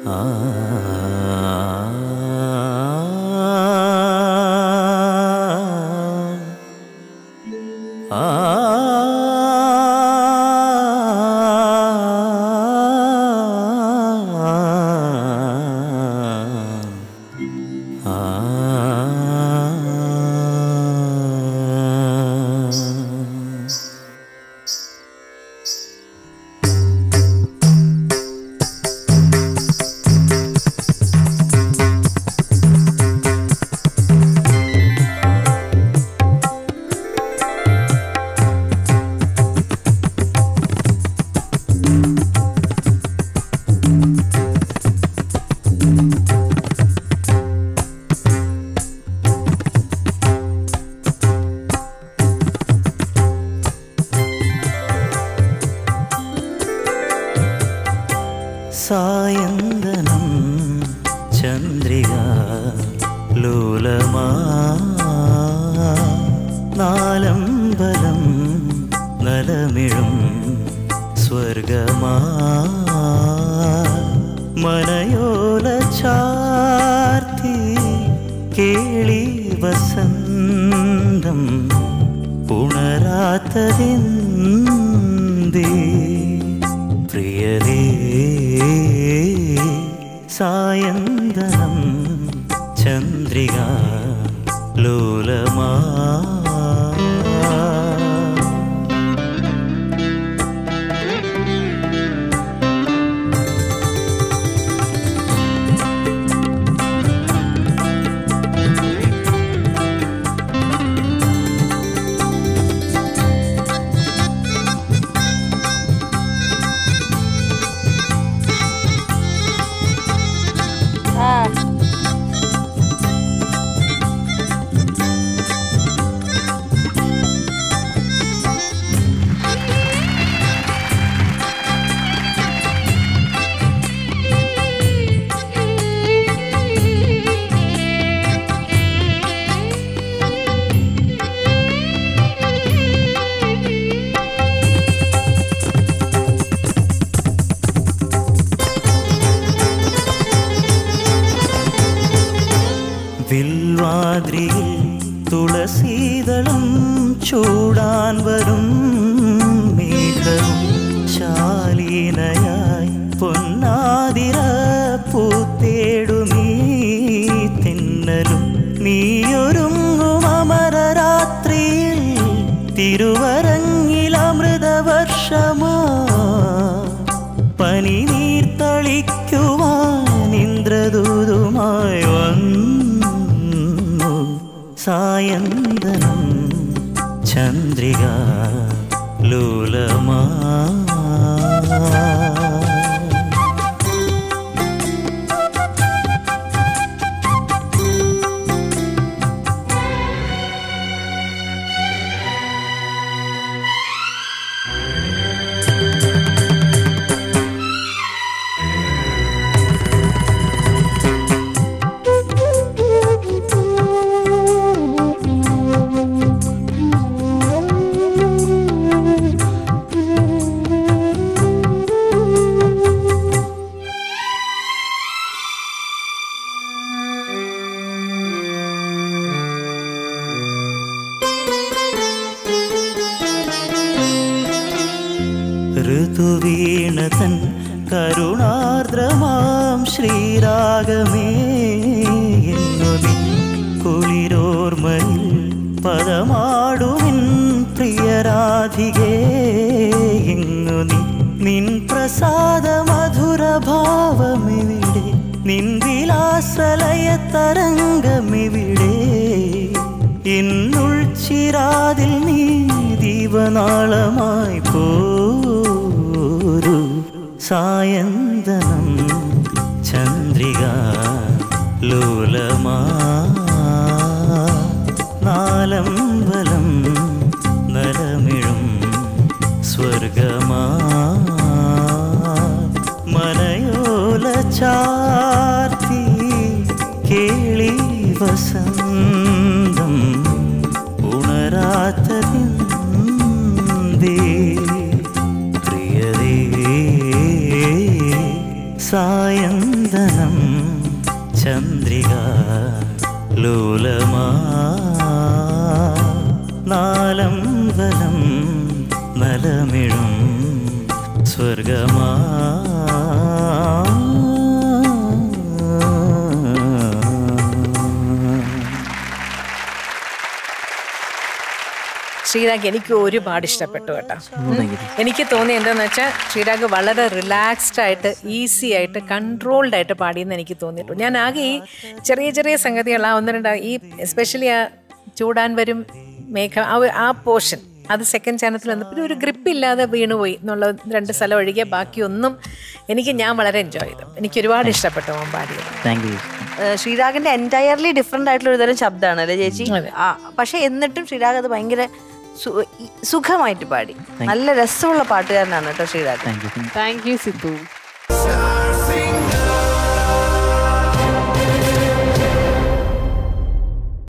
സായന്തനം ചന്ദ്രിക ലോലമാ നാലമ്പലം നലമിഴും സ്വർഗമാ മനയോല ചാർത്തി കേളി വസന്തം ഉണരാത്തതിന്തേ പ്രിയരേ സായന്തനം ചന്ദ്രിക ലോലമാ വിൽവാദ്രിയിൽ തുളസീതളം ചൂടാൻ വരും മേഘവും ശാലീനയായി പൊന്നാതിര പൂത്തേടുമീ തിന്നലും നീയൊരുങ്ങും അമരരാത്രിയിൽ തിരുവരങ്ങിലമൃതവർഷമാ പനി നീർത്തളിക്കുവാൻ ഇന്ദ്രദൂതുമായി വന്നു സായന്തനം ചന്ദ്രിക ലോലമാ ഋതുവീണതൻ കരുണാർദ്രമാം ശ്രീരാഗമേ എന്നു നിൻ കുളിരോർമ്മയിൽ പദമാടുവിൻ പ്രിയരാധികേ എങ്ങു നീ നിൻ പ്രസാദ മധുരഭാവമിവിടെ നിൻ വിലാസലയ തരംഗമിവിടെ എന്നുൾച്ചിരാതിൽ നീ ദീപനാളമായി പോരു സായന്തനം ചന്ദ്രിക ലോലമാ നാലമ്പലം നരമിഴും സ്വർഗമാ മനയോല ചാർത്തി കേളി വസന്തം ഉണരാത്തതിന്തേ പ്രിയരേ സായന്തനം ചന്ദ്രിക ലോലമാ നാലമ്പലം നലമിഴും സ്വർഗമാ ശ്രീരാഗ് എനിക്ക് ഒരുപാട് ഇഷ്ടപ്പെട്ടു കേട്ടോ എനിക്ക് തോന്നി എന്താന്ന് വെച്ചാൽ ശ്രീരാഗ് വളരെ റിലാക്സ്ഡ് ആയിട്ട് ഈസി ആയിട്ട് കൺട്രോൾഡ് ആയിട്ട് പാടിയെന്ന് എനിക്ക് തോന്നിയിട്ടു ഞാൻ ആകെ ഈ ചെറിയ ചെറിയ സംഗതികൾ ആ ഒന്ന് രണ്ട് ഈ എസ്പെഷ്യലി ആ ചൂടാൻ വരും മേഘ ആ ഒരു- ആ പോർഷൻ അത് സെക്കൻഡ് ചാനത്തിൽ വന്നപ്പോൾ ഒരു ഗ്രിപ്പ് ഇല്ലാതെ വീണുപോയി എന്നുള്ള രണ്ട് സ്ഥലം ഒഴികെ ബാക്കിയൊന്നും എനിക്ക് ഞാൻ വളരെ എൻജോയ് ചെയ്തു എനിക്ക് ഒരുപാട് ഇഷ്ടപ്പെട്ടു അവൻ പാടിയത് താങ്ക് യു ഏഹ് ശ്രീരാഗിന്റെ എൻറ്റയർലി ഡിഫറെന്റ് ആയിട്ടുള്ള ഒരു തരം ശബ്ദമാണ് അല്ലേ ചേച്ചി അതെ. ആ പക്ഷെ എന്നിട്ടും ശ്രീരാഗ് അത് ഭയങ്കര സു- ഈ- സുഖമായിട്ട് പാടി നല്ല രസമുള്ള പാട്ടുകാരനാണ് കേട്ടോ Sreerag thank you thank you Sidhu